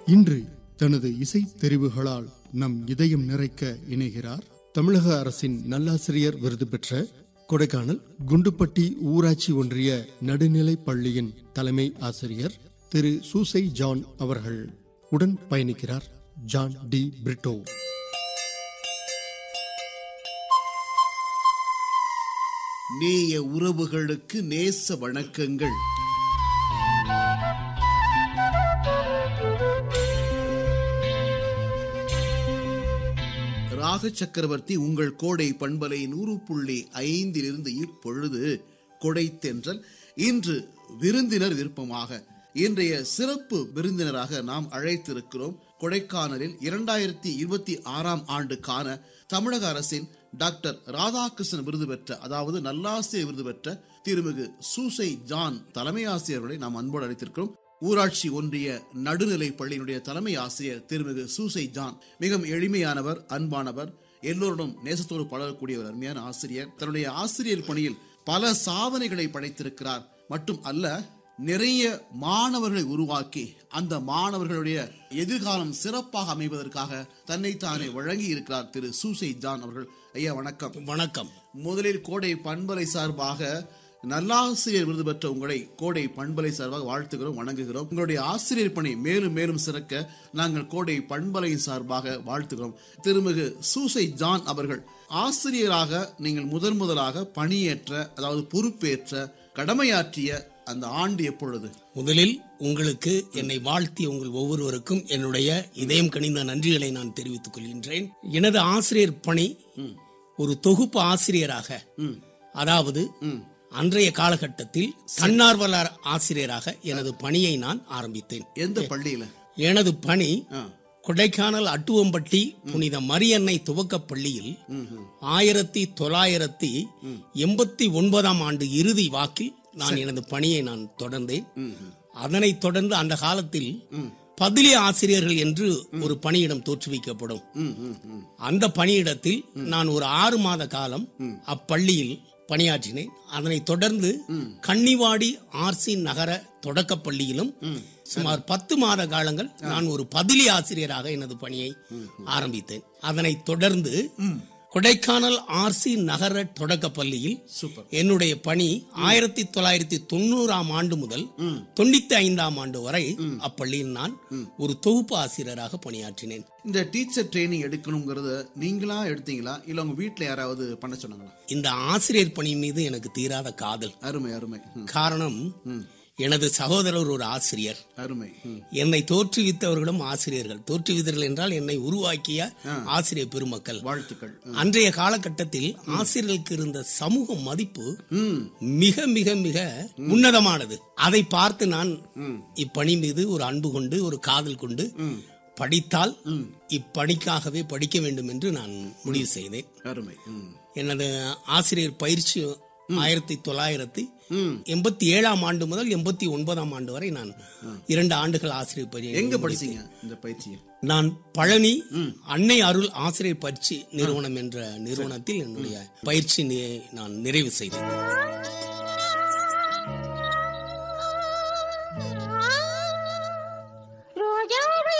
இன்று தனது இசை தெரிவுகளால் நம் இதயம் நிறைக்க இணைகிறார் தமிழக அரசின் நல்லாசிரியர் விருது பெற்ற கொடைக்கானல் குண்டுப்பட்டி ஊராட்சி ஒன்றிய நடுநிலைப் பள்ளியின் தலைமை ஆசிரியர் திரு சூசை ஜான் அவர்கள் உடன் பயணிக்கிறார் ஜான் டி பிரிட்டோ நேய உறவுகளுக்கு நேச வணக்கங்கள் ராக சக்கரவர்த்தி உங்கள் கோடை பண்பலை நூறு புள்ளி ஐந்திலிருந்து இப்பொழுது கொடை தென்றல் இன்று விருந்தினர் விருப்பமாக இன்றைய சிறப்பு விருந்தினராக நாம் அழைத்திருக்கிறோம் கொடைக்கானலில் இரண்டாயிரத்தி இருபத்தி ஆறாம் ஆண்டுக்கான தமிழக அரசின் டாக்டர் ராதாகிருஷ்ணன் விருது பெற்ற அதாவது நல்லாசிரியர் விருது பெற்ற திருமிகு சூசை ஜான் தலைமை ஆசிரியர்களை நாம் அன்போடு அழைத்திருக்கிறோம் ஊராட்சி ஒன்றிய நடுநிலை பள்ளியினுடைய தலைமை ஆசிரியர் திருமிகு சூசை ஜான் மிகவும் எளிமையானவர் அன்பானவர் எல்லோருடன் நேசத்தோடு பழகக்கூடிய ஒரு அருமையான ஆசிரியர் தன்னுடைய ஆசிரியர் பணியில் பல சாதனைகளை படைத்திருக்கிறார் மட்டும் அல்ல நிறைய மாணவர்களை உருவாக்கி அந்த மாணவர்களுடைய எதிர்காலம் சிறப்பாக அமைவதற்காக தன்னைத்தானே வழங்கி இருக்கிறார் திரு சூசை ஜான் அவர்கள் ஐயா வணக்கம் வணக்கம் முதலில் கோடை பண்பலை சார்பாக நல்லாசிரியர் விருது பெற்ற உங்களை கோடை பண்பலை சார்பாக வாழ்த்துகிறோம் வணங்குகிறோம் உங்களுடைய ஆசிரியர் பணி மேலும் மேலும் சிறக்க நாங்கள் கோடை பண்பலை சார்பாக வாழ்த்துகிறோம் திருமிகு சூசை ஜான் அவர்கள் ஆசிரியராக நீங்கள் முதன் முதலாக பணியேற்ற அதாவது பொறுப்பேற்ற கடமையாற்றிய அந்த ஆண்டு எப்பொழுது முதலில் உங்களுக்கு என்னை வாழ்த்திய உங்கள் ஒவ்வொருவருக்கும் என்னுடைய இதயம் கனிந்த நன்றிகளை நான் தெரிவித்துக் கொள்கின்றேன் எனது ஆசிரியர் பணி ஒரு தொகுப்பு ஆசிரியராக அதாவது அன்றைய காலகட்டத்தில் தன்னார்வலர் ஆசிரியராக எனது பணியை நான் ஆரம்பித்தேன் எந்த பள்ளியில எனது பணி ஆ. கொடைக்கானல் அட்டுவம்பட்டி புனித மரியன்னை துவக்கப் பள்ளியில் ஆயிரத்தி தொள்ளாயிரத்தி எண்பத்தி ஒன்பதாம் ஆண்டு இறுதி வாக்கில் நான் எனது பணியை நான் தொடர்ந்தேன் அதனைத் தொடர்ந்து அந்த காலத்தில் பதிலி ஆசிரியர்கள் என்று ஒரு பணியிடம் தோற்றுவிக்கப்படும் அந்த பணியிடத்தில் நான் ஒரு ஆறு மாத காலம் அப்பள்ளியில் பணியாற்றினேன் அதனைத் தொடர்ந்து கன்னிவாடி ஆர்சி நகர தொடக்கப் பள்ளியிலும் சுமார் பத்து மாத காலங்கள் நான் ஒரு பதிலி ஆசிரியராக எனது பணியை ஆரம்பித்தேன் அதனைத் தொடர்ந்து கொடைக்கானல் ஆர்சி நகர தொடக்கப் பள்ளியில் சூப்பர் என்னுடைய பணி ஆயிரத்தி தொள்ளாயிரத்தி தொண்ணூறாம் ஆண்டு முதல் தொண்ணூத்தி ஐந்தாம் ஆண்டு வரை அப்பள்ளியில் நான் ஒரு தொகுப்பு ஆசிரியராக பணியாற்றினேன் இந்த டீச்சர் ட்ரைனிங் எடுக்கணுங்கிறத நீங்களா எடுத்தீங்களா இல்ல உங்க வீட்ல யாராவது பண்ண சொன்னாங்களா இந்த ஆசிரியர் பணி மீது எனக்கு தீராத காதல் அருமை அருமை ம், காரணம் எனது சகோதரர் ஒரு ஆசிரியர் அருமை ம், என்னை தோற்றுவித்தவர்களும் ஆசிரியர்கள் தோற்றுவித்தவர்கள் என்றால் என்னை உருவாக்கிய ஆசிரியர் பெருமக்கள் வாழ்த்துக்கள் ம், அன்றைய காலகட்டத்தில் ஆசிரியர்களுக்கு இருந்த சமூக மதிப்பு ம், மிக மிக மிக உன்னதமானது அதை பார்த்து நான் இப்பணி மீது ஒரு அன்பு கொண்டு ஒரு காதல் கொண்டு படித்தால் இப்பணிக்காகவே படிக்க வேண்டும் என்று நான் முடிவு செய்தேன் அருமை ம், எனது ஆசிரியர் பயிற்சி ஆயிரத்தி தொள்ளாயிரத்தி எண்பத்தி ஏழாம் ஆண்டு முதல் எண்பத்தி ஒன்பதாம் ஆண்டு வரை நான் இரண்டு ஆண்டுகள் ஆசிரியர் பயிற்சி எங்க படிச்சீங்க இந்த பயிற்சியை நான் பழனி அன்னை அருள் ஆசிரியர் பயிற்சி நிறுவனம் என்ற நிறுவனத்தில் என்னுடைய பயிற்சி நி- நான் நிறைவு செய்தேன்